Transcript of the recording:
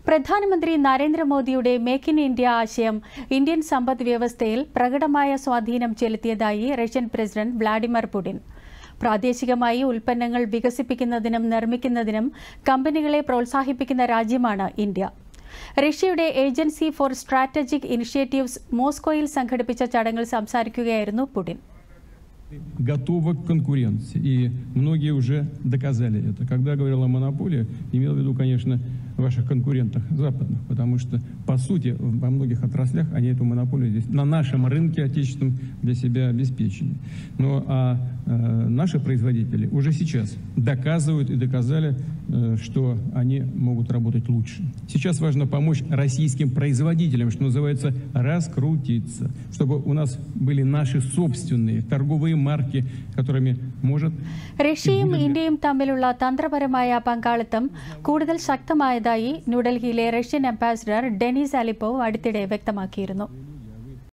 പ്രധാനമന്ത്രി നരേന്ദ്രമോദിയുടെ make in India ആശയം ഇന്ത്യൻ സമ്പദ് വ്യവസ്ഥയിൽ പ്രകടമായ സ്വാധീനം ചെലുത്തിയതായി റഷ്യൻ പ്രസിഡന്റ് വ്ളാഡിമിർ പുടിൻ പ്രാദേശികമായി ഉൽപ്പന്നങ്ങൾ വികസിപ്പിക്കുന്നതിനും നിർമ്മിക്കുന്നതിനും കമ്പനികളെ പ്രോത്സാഹിപ്പിക്കുന്ന രാജ്യമാണ് ഇന്ത്യ റഷ്യയുടെ ഏജൻസി ഫോർ സ്ട്രാറ്റജിക് ഇനിഷ്യേറ്റീവ്സ് മോസ്കോയിൽ സംഘടിപ്പിച്ച ചടങ്ങിൽ സംസാരിക്കുകയായിരുന്നു പുടിൻ готова к конкуренции. И многие уже доказали это. Когда я говорил о монополии, имел в виду, конечно, ваших конкурентах западных, потому что, по сути, во многих отраслях они эту монополию здесь на нашем рынке отечественном для себя обеспечили. Но а, э, наши производители уже сейчас доказывают и доказали, э, что они могут работать лучше. Сейчас важно помочь российским производителям, что называется, раскрутиться, чтобы у нас были наши собственные торговые марки, которыми может റഷ്യയും ഇന്ത്യയും തമ്മിലുള്ള തന്ത്രപരമായ പങ്കാളിത്തം കൂടുതൽ ശക്തമായതായി ന്യൂഡൽഹിയിലെ റഷ്യൻ അംബാസിഡർ ഡെനിസ് അലിപ്പോവ് അടുത്തിടെ വ്യക്തമാക്കിയിരുന്നു